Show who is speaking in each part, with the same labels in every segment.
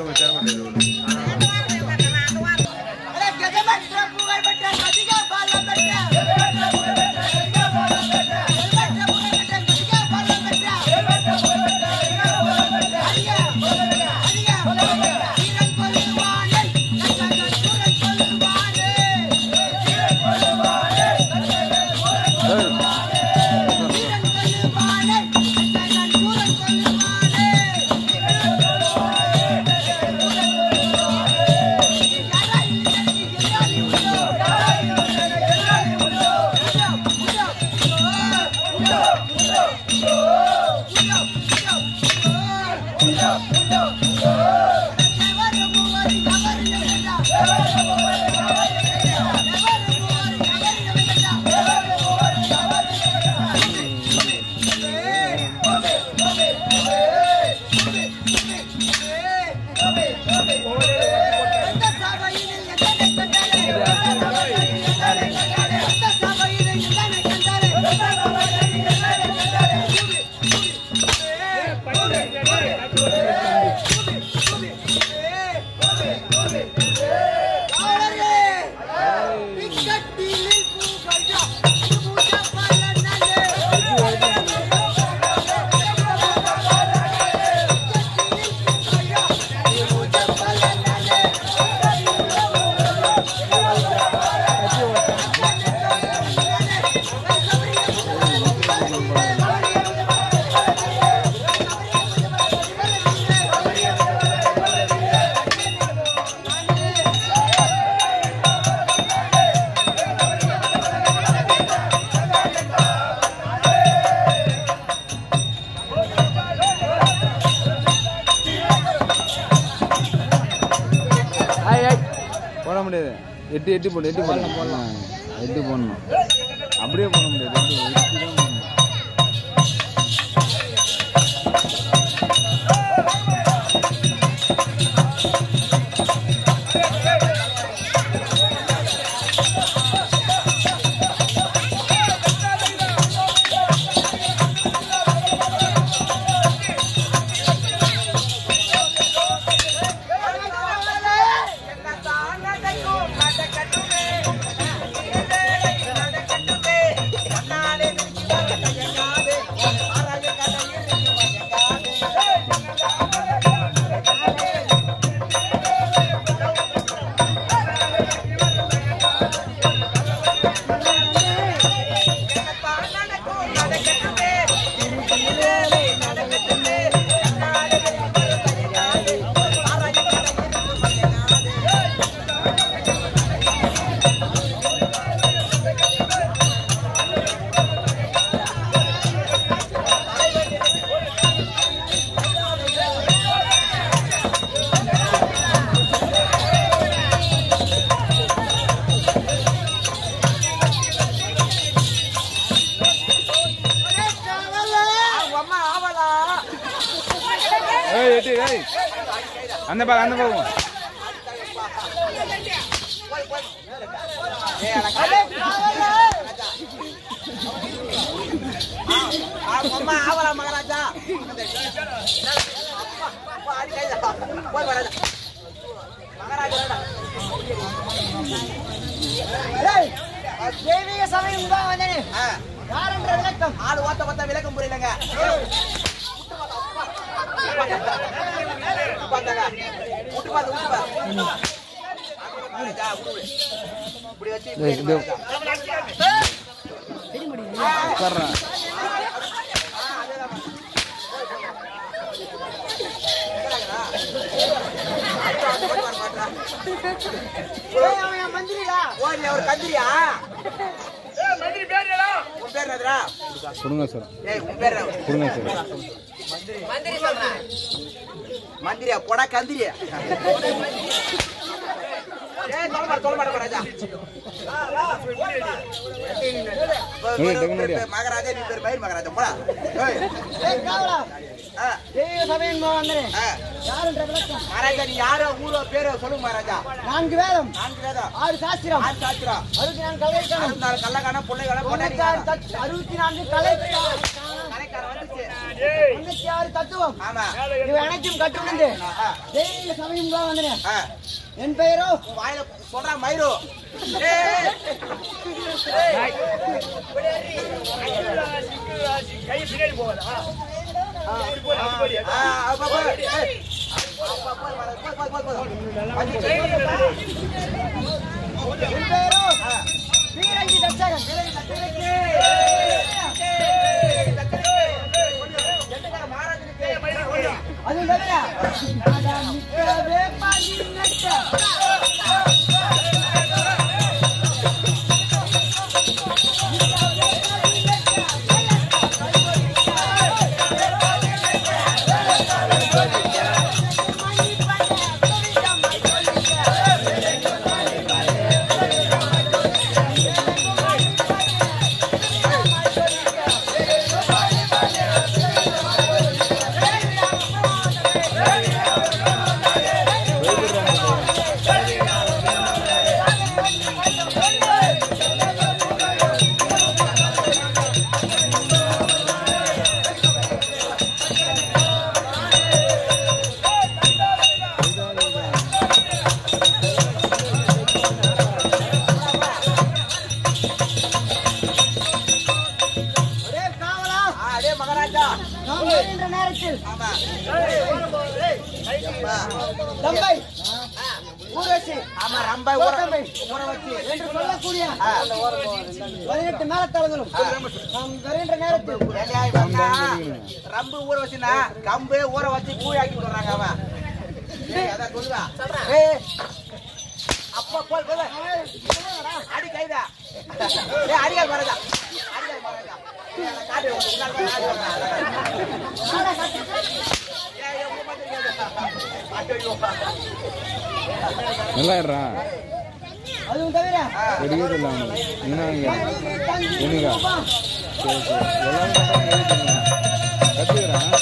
Speaker 1: ரோட்ல போய் சேர முடியாது போட முடியாது எட்டு எட்டு போடு எட்டு போடலாம் போடலாம் எட்டு போடணும் அப்படியே போட முடியாது எட்டு எட்டு தான் போடணும் ஏய் எட்டு ஏய் அந்த பால் அந்த பால்
Speaker 2: அம்மா ஆவலா மகாராஜா போய் மகாராஜா மகாராஜா
Speaker 3: தெய்வீக சமயம் தான் வந்தனே
Speaker 2: ஆ,
Speaker 3: யாரென்ற விளக்கம்
Speaker 2: ஆளு ஓத்த பார்த்தா விளக்கம் புரியலங்க பார்த்தாங்க விட்டு பார்த்து விட்டு பார்த்து மகாராஜா, விடு. இப்படி வச்சு இப்படி
Speaker 1: ஏய், இது-
Speaker 2: மகாராஜா.
Speaker 1: உட்கார்றேன்
Speaker 3: ஏய், அவன் என் மந்திரிடா
Speaker 2: ஓ நீ அவர் கந்திரியா உன் பேர் என்னதுடா
Speaker 1: கொடுங்க சார்
Speaker 2: ஏய் உன் பேர் என்ன?
Speaker 1: கொடுங்க சார்
Speaker 2: மந்திரியா போடா கந்திரியா ஏய் தொலை மாட்ட தொலை மாட்ட ராஜா
Speaker 1: ஏய், டக்குனு
Speaker 2: மகாராஜா நீ பேர் மயிர் மகாராஜா போடா ஏய்
Speaker 3: ஏய் காவலா
Speaker 2: ஆ,
Speaker 3: தெய்வீக சமயம் தான் வந்தனே
Speaker 2: ஆ.
Speaker 3: யாரென்ற விளக்கம்
Speaker 2: மகாராஜா நீ யாரோ ஊரோ பேரோ சொல்லுங்க மகாராஜா
Speaker 3: நான்கு வேதம்
Speaker 2: நான்கு வேதம்
Speaker 3: ஆறு சாஸ்திரம்
Speaker 2: ஆறு சாத்திரம்
Speaker 3: அறுபத்தி நான்கு கலைக்கணும்
Speaker 2: அறுபத்தி நாலு கல்லக்கான பிள்ளைக்கான
Speaker 3: தொண்ணூத்தாறு
Speaker 2: பொண்டாட்டிக்கான
Speaker 3: தட்- அறுபத்தி நான்கு கலை
Speaker 2: கலைக்காரன் வந்துச்சு
Speaker 3: தொண்ணூத்தி ஆறு தத்துவம்
Speaker 2: ஆமா
Speaker 3: இவை அனைத்தும் கட்டுணர்ந்து
Speaker 2: ஆ,
Speaker 3: தெய்வீக சமயம் தான் வந்தேன்
Speaker 2: ஆ.
Speaker 3: என் பெயரோ
Speaker 2: வாயில சொல்றா மயிரு ஏய், ஏய். ஆ, அப்ப போ. ஏய். அப்ப போ, போ, போ, போ, போ. வந்து.
Speaker 3: என் பெயரோ
Speaker 2: ஆ.
Speaker 3: வீரங்கி தச்சகன் அது தவிர அதான் நிற்கவே பாதி நட்ட. ஒரே காவலா
Speaker 2: ஆ, அடே மகாராஜா
Speaker 3: நாம் வருகின்ற நேரத்தில்
Speaker 2: ஆமா அப்பா.
Speaker 3: தம்பை ஊரசி
Speaker 2: ஆமா ரம்பை ஊற
Speaker 3: கோட்டமை
Speaker 2: ஊற வச்சு
Speaker 3: என்று சொல்லக்கூடிய
Speaker 2: ஆ.
Speaker 3: பதினெட்டு மேலத்தளங்களும் நாம் வருகின்ற நேரத்தில்
Speaker 2: ஏன்டா இவன் தான் ரம்பு ஊற வச்சுனா கம்பு ஊற வச்சு கூழ் ஆக்கி விடுறாங்க அவன் ஏய், அதான் சொல்லுவா ஏய், அப்பா போய் போய் அடி கைதா ஏய் அடிக்கால் மரதா அடிக்கால் மரதா காட்டு உன்னால காட்டு ஏய் உங்க மாதிரி ஐயோ
Speaker 1: நல்லா இருறா
Speaker 3: அதுவும் தவிர
Speaker 1: தெரியுது இல்லை அவனுக்கு என்ன
Speaker 3: தங்கி, தங்கி,
Speaker 1: எனக்கா?
Speaker 3: ரூபா.
Speaker 1: சரி சரி எல்லாரும் கற்றுக்குறான்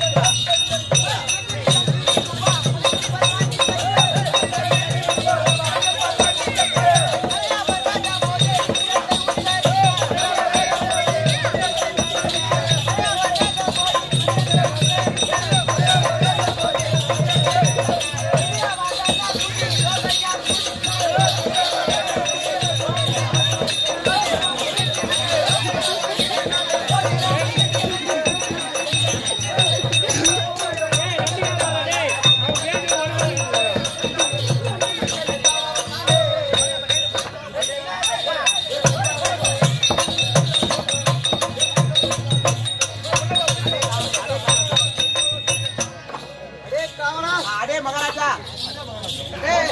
Speaker 3: ஒரே காவலா
Speaker 2: அடே மகாராஜா ஏய்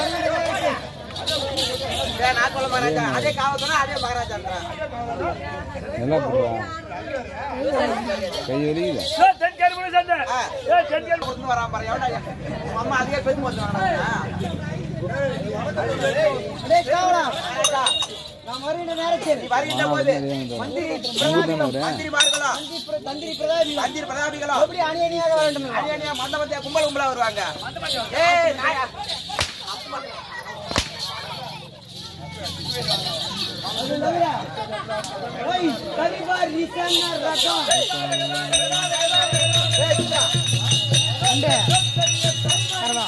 Speaker 2: ஏய், நான் சொல்ல மகாராஜா அதே காவல் அதே மகாராஜான்றான்
Speaker 1: நல்லா போடுறா கை வலிக்குதா
Speaker 2: ஆ. கொடுத்துன்னு வரான் பாரு, எவன்டா இது? உன் அம்மா அதிக பெருமை வந்து வாங்கினாங்க.
Speaker 3: ஒரே காவலா
Speaker 2: மகாராஜா,
Speaker 3: நாம் வருகின்ற நேரத்தில்
Speaker 2: நீ வருகின்ற
Speaker 1: ஆ,
Speaker 2: போது
Speaker 1: அதே தான்
Speaker 2: மந்திரி
Speaker 1: உங்க தானே வரேன்
Speaker 2: மந்திரிமார்களும்
Speaker 3: தந்தி பிர- தந்திரி பிரதாபி
Speaker 2: மந்திரி பிரதாபிகளும்
Speaker 3: எப்படி அணி அணியாக வர வேண்டும் அல்லவா?
Speaker 2: அணியணியா மந்த மத்திய கும்பல் கும்பலா வருவாங்க ஏய் நாயா
Speaker 3: அதுவும் தவிர ஓய் கவிபார் ரிசன்னா ரகம்
Speaker 2: ஏய் இந்தா.
Speaker 3: அண்டே கரவா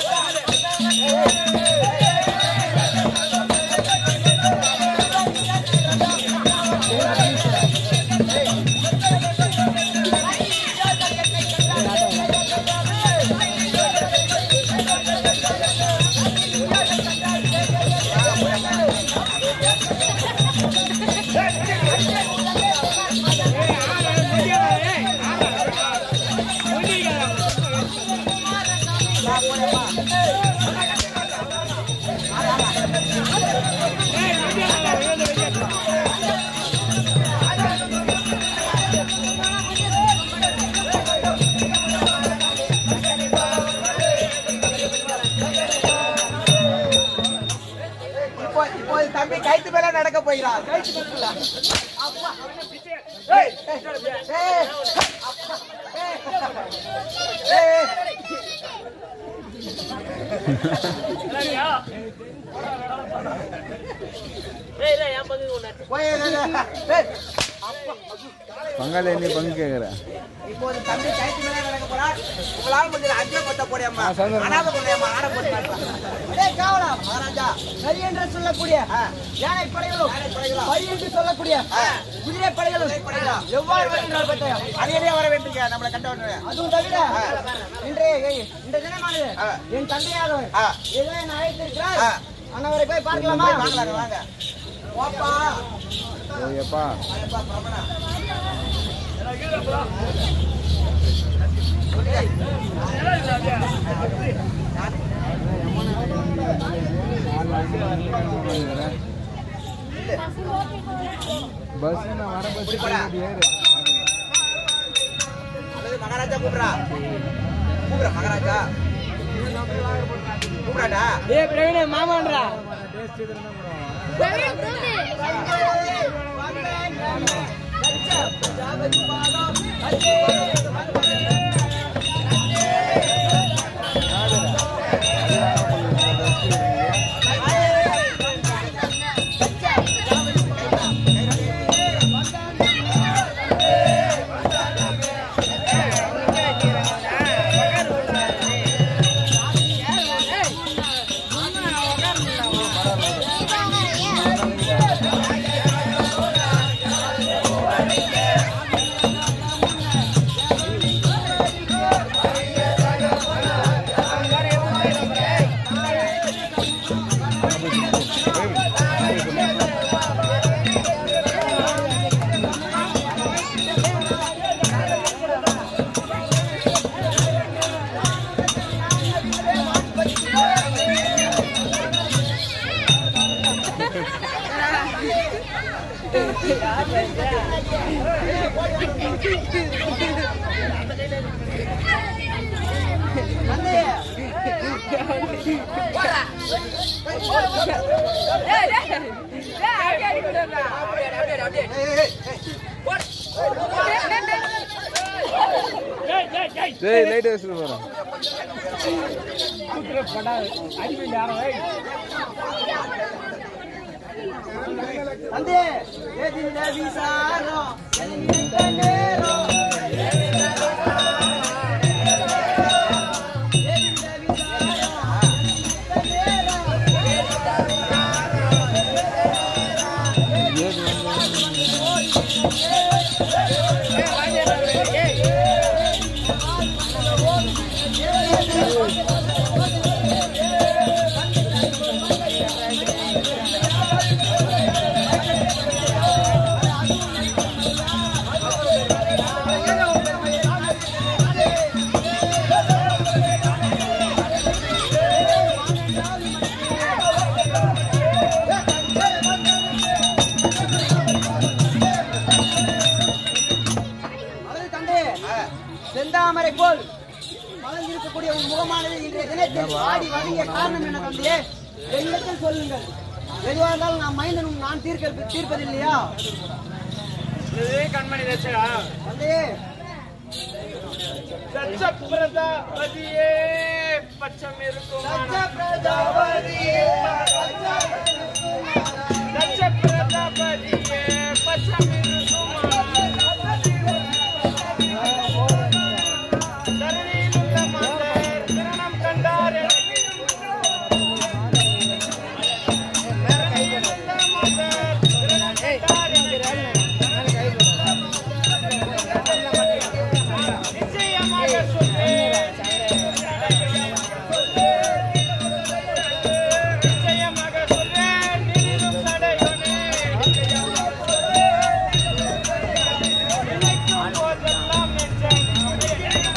Speaker 2: இப்போ இப்போது தம்பி கைத்து மேல நடக்க போகிறார் கைத்து மேல அப்பா ஏய் ஏய் ஏய் அப்பா ஏய் ஏய் போய் ஏய், ஏய், ஏய். அப்பா
Speaker 1: பங்காளி என்ன பங்கு கேட்குற
Speaker 2: இப்போது தம்பி கைத்து மேலே நடக்க போறார் உங்களால் முடிஞ்சது அஞ்சே கொத்த போடியம்மா
Speaker 1: ஆ, சந்தோஷம்.
Speaker 2: அனாத கொண்டையம்மா ஆட போட்டு
Speaker 3: டேய் காவலாம்
Speaker 2: மகாராஜா
Speaker 3: சரி என்று சொல்லக்கூடிய யானை படைகளும்
Speaker 2: யானை படைகளும்.
Speaker 3: பரி என்று சொல்லக்கூடிய குதிரை படைகளும்
Speaker 2: படைகளும்.
Speaker 3: எவ்வாறு வருகின்றால் பட்டயம்
Speaker 2: அடியடியே வர வேண்டிய நம்மளை கண்ட உடனே
Speaker 3: அதுவும் தவிர இன்றைய இந்த தினமானது
Speaker 2: ஆ.
Speaker 3: என் தந்தையானவர்
Speaker 2: ஆ.
Speaker 3: ஏதோ என்னை அழைத்திருக்கிறார்
Speaker 2: ஆ.
Speaker 3: அண்ணவரை போய் பார்க்கலாமா
Speaker 2: வாங்கலாங்க வாங்க ஓப்பா
Speaker 1: ஓய்யப்பா
Speaker 2: வாப்பா, பிரபனா.
Speaker 1: பஸ் நான் வர பஸ் ஏறு
Speaker 2: அல்லது மகாராஜா கூப்பிடுறா கூப்பிடுற மகாராஜா கூப்பிடாடா
Speaker 3: ஏ பிரவீன மாமான்றா
Speaker 1: டேய் லைட் வச்சுட்டு போகிறேன்
Speaker 3: வந்து எதிரில விசாரம் எதிரில நேரம் அவரது தந்தை செந்தாமரை போல் மலர்ந்திருக்கக்கூடிய உன் முகமானது இன்றைய தினத்தில் வாடி வணங்கிய காரணம் என்ன தந்தையே என்னிடத்தில் சொல்லுங்கள் எதுவாக இருந்தாலும் நான் மைந்தனும் நான் தீர்க்க தீர்ப்பதில்லையா
Speaker 4: கண்மணி தச்சா
Speaker 3: தந்தையே
Speaker 4: தச்ச பிரதாபதியே பச்சம் இருக்கும்
Speaker 3: சத்ய பிரஜாபதியே,
Speaker 4: தச்ச பிரதாபதியே பச்சம் இருக்கும் தரணியிலுள்ள மாந்தர் திரணம் கண்டார் எனக்கு. தரணியிலுள்ள மாந்தர் திரணம் கண்டார் எனக்கு. நிச்சயமாக சொல்வேன் நிச்சயமாக சொல்வேன் நினைவும் தடையோனே நினைக்கும் போதெல்லாம் நெஞ்சம் நினைக்கும்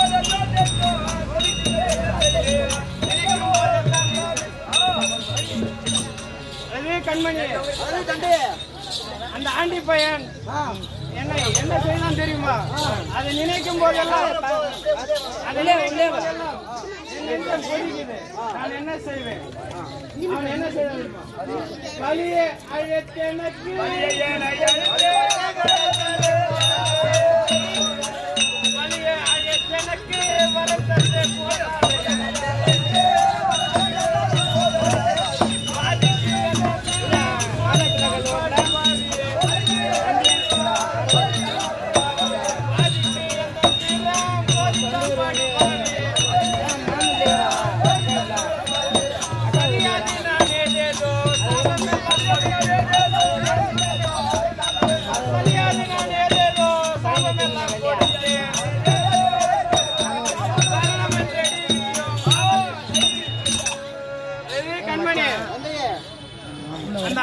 Speaker 4: போதெல்லாம் அது கண்மணி
Speaker 3: அவரது தந்தையே
Speaker 4: அந்த ஆண்டி பையன்
Speaker 3: ஆ,
Speaker 4: என்ன என்ன செய்யலாம் தெரியுமா அதை நினைக்கும் போதெல்லாம் அதை நினைக்கும் போதெல்லாம் என் நெஞ்சம் கொதிக்குது. நான் என்ன செய்வேன் அவன் என்ன செய்வான் தெரியுமா? வலியே அழைத்தெனக்கு வலியே அழைத்தெனக்கு வரம் தந்தே போதாதே. வாதிக்கு எனக்கு வாழ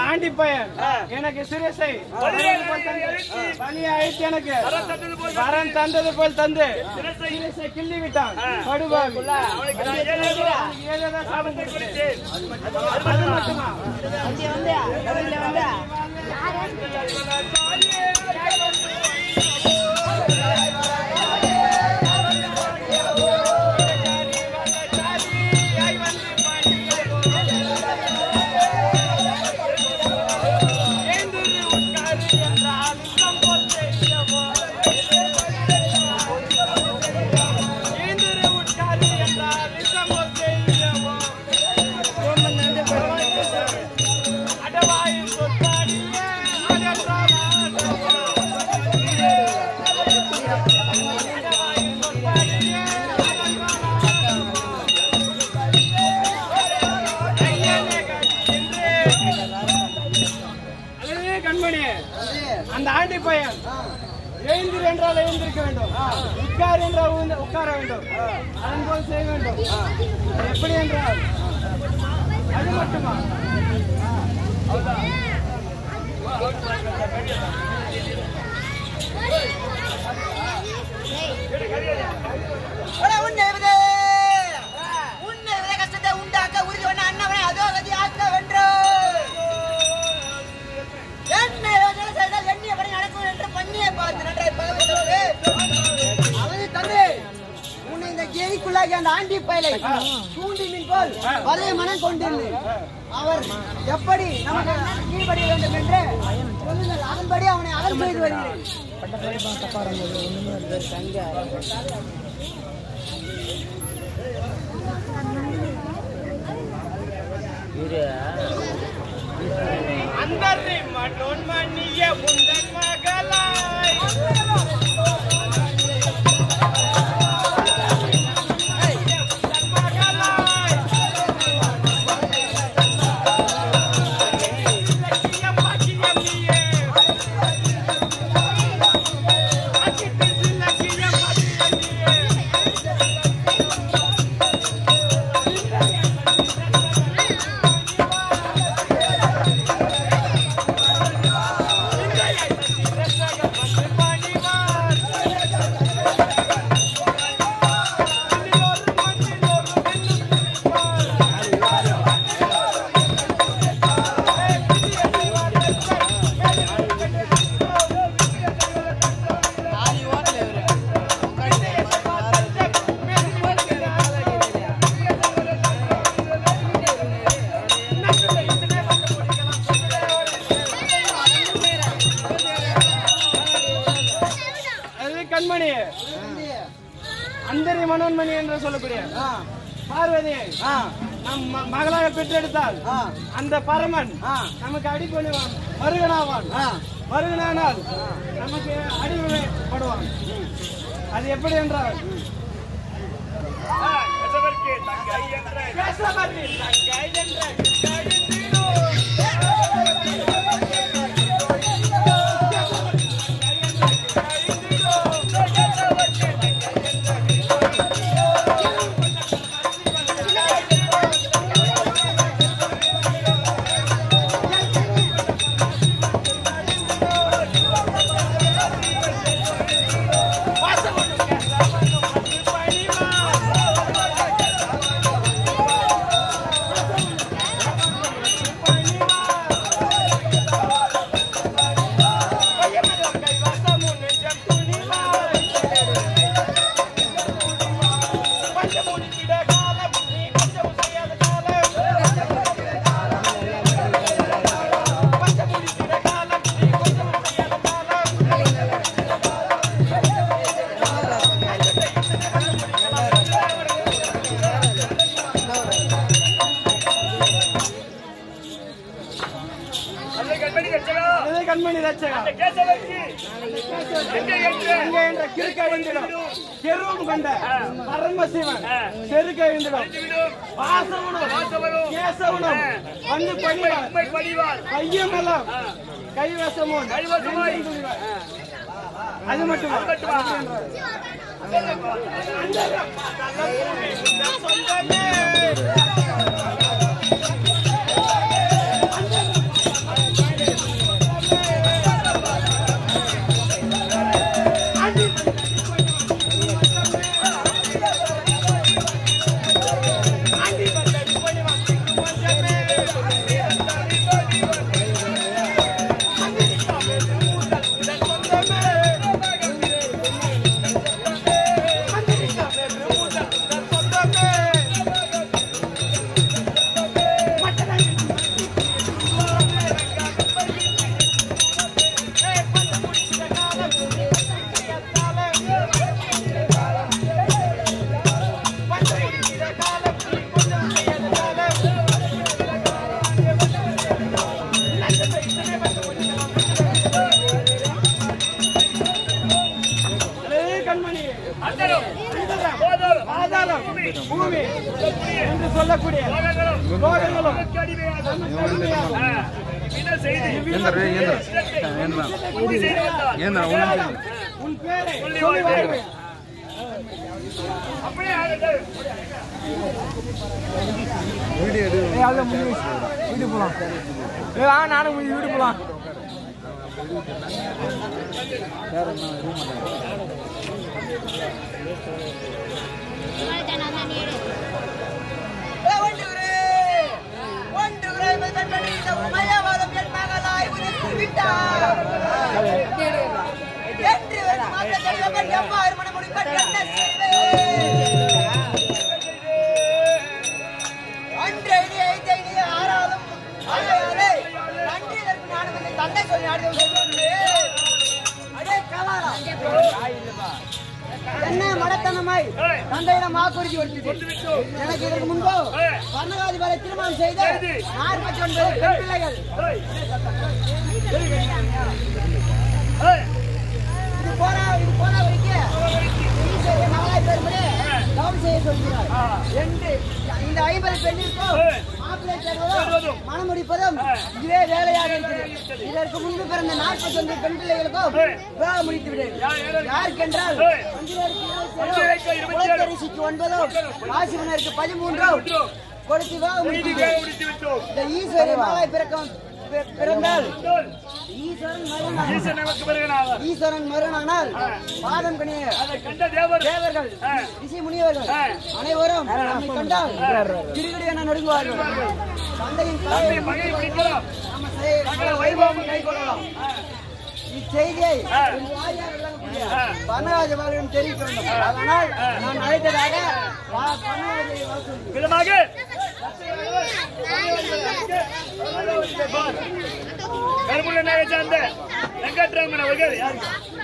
Speaker 4: ஆண்டி பையன் எனக்கு சிரசை பலியை அழைத்து எனக்கு வரம் தந்தது போல் தந்து சிரசை கிள்ளி விட்டான் படுபாவி அவனுக்கு ஏதேதோ சாபம் கொடுத்தேன். அது மட்டுமா அதுவே கண்மணி அந்த ஆண்டி பையன் எழுந்திரு என்றால் எழுந்திருக்க வேண்டும் உட்கார் என்றால் உந்த- உட்கார வேண்டும் அதன் போல் செய்ய வேண்டும் அது எப்படி என்றால் அது மட்டுமா
Speaker 3: அட, உன்னை விட உன்னை விட கஷ்டத்தை உண்டாக்க உறுதி பண்ண அண்ணவனை அதோ கதி ஆக்க வென்று என்ன யோசனை செய்தால் எண்ணியபடி நடக்கும் என்று பண்ணியை பார்த்து நன்றாய் பகவதோடு அவனது தந்தை உன்னை இந்த ஜெயிக்குள்ளாகி அந்த ஆண்டி பயலை தூண்டி மீன் போல் பழைய மனம் கொண்டிருந்து அவர் எப்படி நமக்கு கீழ்படிய வேண்டும் என்று சொல்லுங்கள் அதன்படி அவனை அகல் செய்து வருகிறேன்
Speaker 4: அந்தரி மன்னோன் மன்னிய உந்தன் மகளாய் அது கண்மணி அந்தரி மனோன்மணி என்று சொல்லக்கூடிய பார்வதியை நம் ம- மகளாக பெற்றெடுத்தால் அந்த பரமன் நமக்கு அடிபணிவான் மருகனாவான் மருகனானால் நமக்கு அடிபடுவான் அது எப்படி என்றால் கேசவர்த்தி தங்கை என்ற கடிந்திடும். அதுவே கண்மணி ரட்சகா எங்கே என்ற கிறுக்க எழுந்திடும் கெருவும் கொண்ட பரமசிவன் செருக்க எழுந்திடும் வாசவனும் கேசவனும் வந்து பணிவார் ஐயமெல்லாம் கைவசமும் அது மட்டுமா சொந்தமே சொல்லக்கூடிய லோகங்களும்
Speaker 1: ஏந்திர ஏந்திர ஏந்திர ஏந்திர ஒன்றும்
Speaker 4: உன் பேரை சொல்லி வாழ்வேன்
Speaker 1: வீடியோ எடு
Speaker 4: வீடு போலாம் ஏ வா நானும் போய் வீடு போலாம்
Speaker 3: ஒன்றுகிறே ஒன்றுகிறே மதன்படி இந்த உமையவாதம் என் மகளாய் உதித்து விட்டார் என்று ஒரு மாற்றத்தை எவ்வாறு மனமுடிக்க என்ன செய்வேன் அன்று எழுதிய ஐந்து எழுதிய ஆறாலும் ஆகையாலே நன்றி இதற்கு நான் வந்து தந்தை சொல்லி ஆடுதல் சொல்லுவேன் அடே கவாரா என்ன மடத்தனமாய் தந்தையிடம் வாக்குறுதி கொடுத்தது எனக்கு இதற்கு முன்பு வர்ணகாதிபரை திருமணம் செய்து நாற்பத்தி ஒன்பது பெண் பிள்ளைகள் இது போன இது போன வரைக்கும் ஈஸ்வரிய மகளாய் பெருமனே கவனம் செய்ய சொல்கிறார் என்று இந்த ஐம்பது பெண்ணிற்கும் மாப்பிள்ளை தேடுவதும் மனம் முடிப்பதும் இதுவே வேலையாக இருக்கிறது இதற்கு முன்பு பிறந்த நாற்பத்தி ஒன்பது பெண் பிள்ளைகளுக்கும் வேலை முடித்து விடு யாருக்கென்றால் அஞ்சினருக்கு இருபத்தி ஏழு, குலத்தரிசிக்கு ஒன்பதும் ராசிவனருக்கு பதிமூன்றும் கொடுத்து வேலை முடித்து விடு. இந்த ஈஸ்வரிய மகளாய் பிறக்கும் பி- பிறந்தால் ஈஸ்வரன் மருமகன் ஈஸ்வரன் மருனானால் பாதம் கணிய தேவர்கள் ரிஷி முனிவர்கள் அனைவரும் நம்மை கண்டால் கிடுகிடு என நடுங்குவார்கள் தந்தையின் கலையை நம்ம செய்- சகல வைபவமும் கைக்கொள்ளலாம் இச்செய்தியை என் வாரியார் விளங்கக்கூடிய பன்னராஜ பாலிடம் தெரிவிக்க வேண்டும் அதனால் நான் அழைத்ததாக வா- பன்னராஜை வர சொல்லி
Speaker 5: கருமுள்ள நாயை சார்ந்த வெங்கட்ராமன் அவர்கள் யார்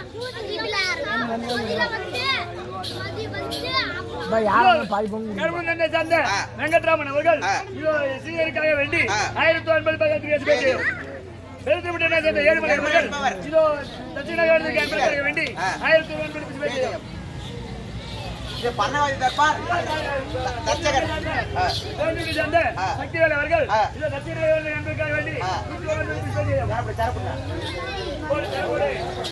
Speaker 5: கருமுள்ள நாயை சார்ந்த வெங்கட்ராமன் அவர்கள் இதோ சீரியருக்காக வேண்டி ஆயிரத்தி ஒன்பது பக்கத்துக்கு பேசியும் பெருந்துவிட்ட நாயை சேர்ந்த ஏழுமலை அவர்கள் இதோ தட்சிணகாரத்துக்கு அன்பதற்காக வேண்டி ஆயிரத்தி ஒன்பது பேசியும்
Speaker 2: இது பண்ணவாதி தர்பார் தர்ச்சகர் ஆ.
Speaker 5: பெருந்துவிட்ட சேர்ந்த சக்திவேல் அவர்கள் இதோ தட்சிணகாரத்துக்கு அன்பதற்காக வேண்டி
Speaker 2: ஆ.
Speaker 5: நூற்றி ஒன்பது பேசியும்
Speaker 2: அப்படி தரப்புங்க